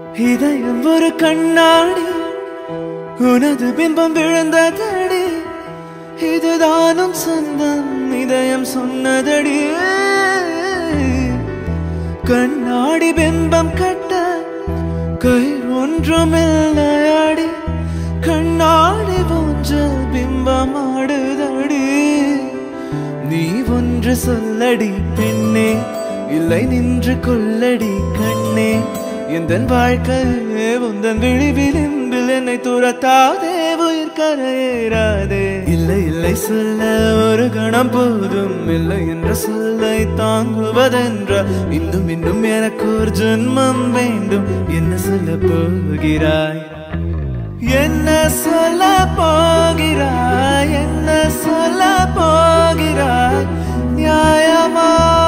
இதயம் ஒரு கண்ணாடி உனது பிம்பம் விழுந்ததடி இதுதானும் சொந்தம் இதயம் சொன்னதடி கண்ணாடி பிம்பம் கட்ட கை ஒன்றுமில்லையாடி கண்ணாடி போன்ற பிம்பம் ஆடுதடி நீ ஒன்று சொல்லடி பெண்ணே இல்லை நின்று கொள்ளடி கண்ணே எந்த வாழ்க்கையே உந்தன் விழி விளிம்பில் என்னை துரத்தாதே உயிர் கரையேறாதே இல்லை இல்லை சொல்ல ஒரு கணம் போதும் இல்லை என்ற சொல்லை தாங்குவதென்ற இன்னும் இன்னும் எனக்கு ஒரு ஜென்மம் வேண்டும் என்ன சொல்ல போகிறாய் என்ன சொல்ல போகிறாய் என்ன சொல்ல போகிறாய் நியாயமா